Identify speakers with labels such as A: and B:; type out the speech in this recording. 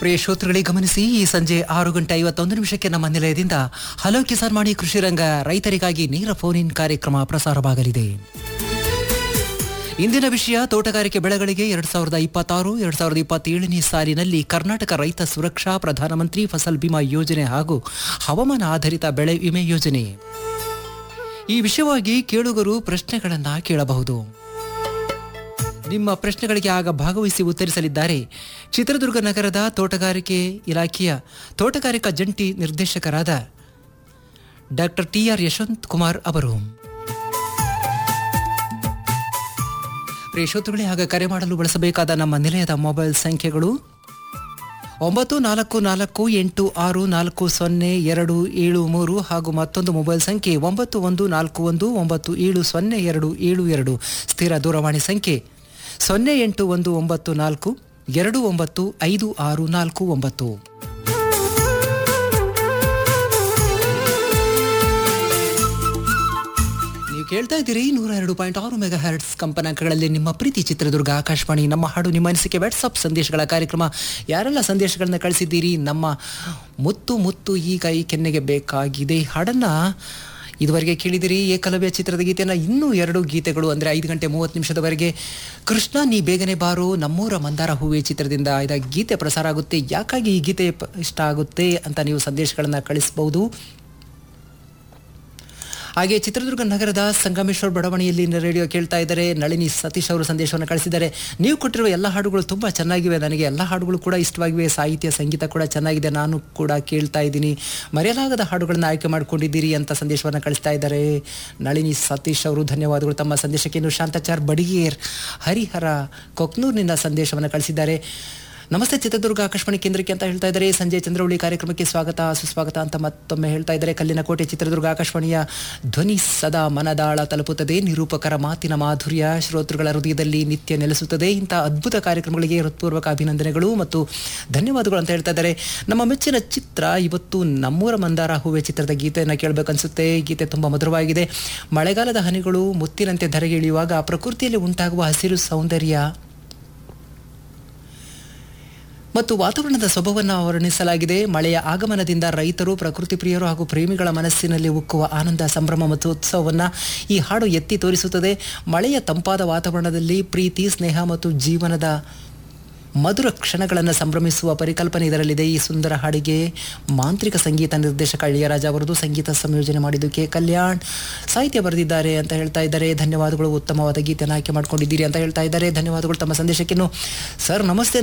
A: ಪ್ರಿಯ ಶ್ರೋತೃಗಳಿಗೆ ಗಮನಿಸಿ ಈ ಸಂಜೆ ಆರು ಗಂಟೆ ಐವತ್ತೊಂದು ನಿಮಿಷಕ್ಕೆ ನಮ್ಮ ನಿಲಯದಿಂದ ಹಲೋ ಕಿಸಾನ್ ಮಾಡಿ ಕೃಷಿ ರಂಗ ರೈತರಿಗಾಗಿ ನೇರ ಫೋನ್ ಇನ್ ಕಾರ್ಯಕ್ರಮ ಪ್ರಸಾರವಾಗಲಿದೆ ಇಂದಿನ ವಿಷಯ ತೋಟಗಾರಿಕೆ ಬೆಳೆಗಳಿಗೆ ಎರಡ್ ಸಾವಿರದ ಇಪ್ಪತ್ತಾರು ಎರಡ್ ಸಾವಿರದ ಇಪ್ಪತ್ತೇಳನೇ ಸಾಲಿನಲ್ಲಿ ಕರ್ನಾಟಕ ರೈತ ಸುರಕ್ಷಾ ಪ್ರಧಾನಮಂತ್ರಿ ಫಸಲ್ ಬಿಮಾ ಯೋಜನೆ ಹಾಗೂ ಹವಾಮಾನ ಆಧಾರಿತ ಬೆಳೆ ವಿಮೆ ಯೋಜನೆ ಈ ವಿಷಯವಾಗಿ ಕೇಳುಗರು ಪ್ರಶ್ನೆಗಳನ್ನ ಕೇಳಬಹುದು ನಿಮ್ಮ ಪ್ರಶ್ನೆಗಳಿಗೆ ಆಗ ಭಾಗವಹಿಸಿ ಉತ್ತರಿಸಲಿದ್ದಾರೆ ಚಿತ್ರದುರ್ಗ ನಗರದ ತೋಟಗಾರಿಕೆ ಇಲಾಖೆಯ ತೋಟಗಾರಿಕಾ ಜಂಟಿ ನಿರ್ದೇಶಕರಾದ doctor T R Yashwant Kumar ಅವರು ಪ್ರಿಯ ಶ್ರೋತೃಗಳೇ ಆಗ ಕರೆ ಮಾಡಲು ಬಳಸಬೇಕಾದ ನಮ್ಮ ನಿಲಯದ ಮೊಬೈಲ್ ಸಂಖ್ಯೆಗಳು ಒಂಬತ್ತು ನಾಲ್ಕು ನಾಲ್ಕು ಎಂಟು ಆರು ನಾಲ್ಕು ಸೊನ್ನೆ ಎರಡು ಏಳು ಮೂರು ಹಾಗೂ ಮತ್ತೊಂದು ಮೊಬೈಲ್ ಸಂಖ್ಯೆ ಒಂಬತ್ತು ಒಂದು ನಾಲ್ಕು ಒಂದು ಒಂಬತ್ತು ಏಳು ಸೊನ್ನೆ ಎರಡು ಏಳು ಎರಡು ಸ್ಥಿರ ದೂರವಾಣಿ ಸಂಖ್ಯೆ ಸೊನ್ನೆ ಎಂಟು ಒಂದು ಒಂಬತ್ತು ನಾಲ್ಕು ಎರಡು ಒಂಬತ್ತು ಐದು ಆರು ನಾಲ್ಕು ಒಂಬತ್ತು ನೀವು ಕೇಳ್ತಾ ಇದ್ದೀರಿ ನೂರ ಎರಡು ಪಾಯಿಂಟ್ ಆರು ಮೆಗಾ ಹರ್ಟ್ಸ್ ಕಂಪನಾಂಕಗಳಲ್ಲಿ ನಿಮ್ಮ ಪ್ರೀತಿ ಚಿತ್ರದುರ್ಗ ಆಕಾಶವಾಣಿ ನಮ್ಮ ಹಾಡು ನಿಮ್ಮ ಅನಿಸಿಕೆ ವಾಟ್ಸಪ್ ಸಂದೇಶಗಳ ಕಾರ್ಯಕ್ರಮ ಯಾರೆಲ್ಲ ಸಂದೇಶಗಳನ್ನ ಕಳಿಸಿದ್ದೀರಿ ನಮ್ಮ ಮುತ್ತು ಮುತ್ತು ಈಗ ಈ ಕೆನ್ನೆಗೆ ಬೇಕಾಗಿದೆ ಹಾಡನ್ನ ಇದುವರೆಗೆ ಕೇಳಿದಿರಿ ಏಕಲವ್ಯ ಚಿತ್ರದ ಗೀತೆನ ಇನ್ನೂ ಎರಡು ಗೀತೆಗಳು ಅಂದರೆ ಐದು ಗಂಟೆ ಮೂವತ್ತು ನಿಮಿಷದವರೆಗೆ ಕೃಷ್ಣ ನೀ ಬೇಗನೆ ಬಾರು ನಮ್ಮೂರ ಮಂದಾರ ಹೂವೆ ಚಿತ್ರದಿಂದ ಇದ ಗೀತೆ ಪ್ರಸಾರ ಆಗುತ್ತೆ ಯಾಕಾಗಿ ಈ ಗೀತೆ ಪ- ಇಷ್ಟ ಆಗುತ್ತೆ ಅಂತ ನೀವು ಸಂದೇಶಗಳನ್ನು ಕಳಿಸ್ಬೋದು ಹಾಗೆ ಚಿತ್ರದುರ್ಗ ನಗರದ ಸಂಗಮೇಶ್ವರ ಬಡಾವಣೆಯಲ್ಲಿ ರೇಡಿಯೋ ಕೇಳ್ತಾ ಇದ್ದಾರೆ ನಳಿನಿ ಸತೀಶ್ ಅವರು ಸಂದೇಶವನ್ನು ಕಳಿಸಿದ್ದಾರೆ ನೀವು ಕೊಟ್ಟಿರುವ ಎಲ್ಲ ಹಾಡುಗಳು ತುಂಬ ಚೆನ್ನಾಗಿವೆ ನನಗೆ ಎಲ್ಲ ಹಾಡುಗಳು ಕೂಡ ಇಷ್ಟವಾಗಿವೆ ಸಾಹಿತ್ಯ ಸಂಗೀತ ಕೂಡ ಚೆನ್ನಾಗಿದೆ ನಾನು ಕೂಡ ಕೇಳ್ತಾ ಇದ್ದೀನಿ ಮರೆಯಲಾಗದ ಹಾಡುಗಳನ್ನು ಆಯ್ಕೆ ಮಾಡ್ಕೊಂಡಿದ್ದೀರಿ ಅಂತ ಸಂದೇಶವನ್ನು ಕಳಿಸ್ತಾ ಇದ್ದಾರೆ ನಳಿನಿ ಸತೀಶ್ ಅವರು ಧನ್ಯವಾದಗಳು ತಮ್ಮ ಸಂದೇಶಕ್ಕೆ ಇನ್ನು ಶಾಂತಾಚಾರ್ ಬಡಿಗೇರ್ ಹರಿಹರ ಕೊಕ್ನೂರಿನಿಂದ ಸಂದೇಶವನ್ನು ಕಳಿಸಿದ್ದಾರೆ ನಮಸ್ತೆ ಚಿತ್ರದುರ್ಗ ಆಕಾಶವಾಣಿ ಕೇಂದ್ರಕ್ಕೆ ಅಂತ ಹೇಳ್ತಾ ಇದ್ದಾರೆ ಸಂಜೆ ಚಂದ್ರವಳ್ಳಿ ಕಾರ್ಯಕ್ರಮಕ್ಕೆ ಸ್ವಾಗತ ಸುಸ್ವಾಗತ ಅಂತ ಮತ್ತೊಮ್ಮೆ ಹೇಳ್ತಾ ಇದ್ದಾರೆ ಕಲ್ಲಿನ ಕೋಟೆ ಚಿತ್ರದುರ್ಗ ಆಕಾಶವಾಣಿಯ ಧ್ವನಿ ಸದಾ ಮನದಾಳ ತಲುಪುತ್ತದೆ ನಿರೂಪಕರ ಮಾತಿನ ಮಾಧುರ್ಯ ಶ್ರೋತೃಗಳ ಹೃದಯದಲ್ಲಿ ನಿತ್ಯ ನೆಲೆಸುತ್ತದೆ ಇಂಥ ಅದ್ಭುತ ಕಾರ್ಯಕ್ರಮಗಳಿಗೆ ಹೃತ್ಪೂರ್ವಕ ಅಭಿನಂದನೆಗಳು ಮತ್ತು ಧನ್ಯವಾದಗಳು ಅಂತ ಹೇಳ್ತಾ ಇದ್ದಾರೆ ನಮ್ಮ ಮೆಚ್ಚಿನ ಚಿತ್ರ ಇವತ್ತು ನಮ್ಮೂರ ಮಂದಾರ ಹೂವೆ ಚಿತ್ರದ ಗೀತೆಯನ್ನು ಕೇಳಬೇಕನ್ಸುತ್ತೆ ಈ ಗೀತೆ ತುಂಬ ಮಧುರವಾಗಿದೆ ಮಳೆಗಾಲದ ಹನಿಗಳು ಮುತ್ತಿನಂತೆ ಧರೆಗೆ ಇಳಿಯುವಾಗ ಪ್ರಕೃತಿಯಲ್ಲಿ ಉಂಟಾಗುವ ಹಸಿರು ಸೌಂದರ್ಯ ಮತ್ತು ವಾತಾವರಣದ ಸೊಬವನ್ನು ವರ್ಣಿಸಲಾಗಿದೆ ಮಳೆಯ ಆಗಮನದಿಂದ ರೈತರು ಪ್ರಕೃತಿ ಪ್ರಿಯರು ಹಾಗೂ ಪ್ರೇಮಿಗಳ ಮನಸ್ಸಿನಲ್ಲಿ ಉಕ್ಕುವ ಆನಂದ ಸಂಭ್ರಮ ಮತ್ತು ಉತ್ಸವವನ್ನು ಈ ಹಾಡು ಎತ್ತಿ ತೋರಿಸುತ್ತದೆ ಮಳೆಯ ತಂಪಾದ ವಾತಾವರಣದಲ್ಲಿ ಪ್ರೀತಿ ಸ್ನೇಹ ಮತ್ತು ಜೀವನದ ಮಧುರ ಕ್ಷಣಗಳನ್ನು ಸಂಭ್ರಮಿಸುವ ಪರಿಕಲ್ಪನೆ ಇದರಲ್ಲಿದೆ ಈ ಸುಂದರ ಹಾಡಿಗೆ ಮಾಂತ್ರಿಕ ಸಂಗೀತ ನಿರ್ದೇಶಕ ಇಳಿಯರಾಜ ಅವರದು ಸಂಗೀತ ಸಂಯೋಜನೆ ಮಾಡಿದ್ದು ಕೆ ಕಲ್ಯಾಣ್ ಸಾಹಿತ್ಯ ಬರೆದಿದ್ದಾರೆ ಅಂತ ಹೇಳ್ತಾ ಇದ್ದಾರೆ ಧನ್ಯವಾದಗಳು ಉತ್ತಮವಾದ ಗೀತೆಯನ್ನು ಆಯ್ಕೆ ಮಾಡ್ಕೊಂಡಿದ್ದೀರಿ ಅಂತ ಹೇಳ್ತಾ ಇದ್ದಾರೆ ಧನ್ಯವಾದಗಳು ತಮ್ಮ ಸಂದೇಶಕ್ಕಿನ್ನು ಸರ್ ನಮಸ್ತೆ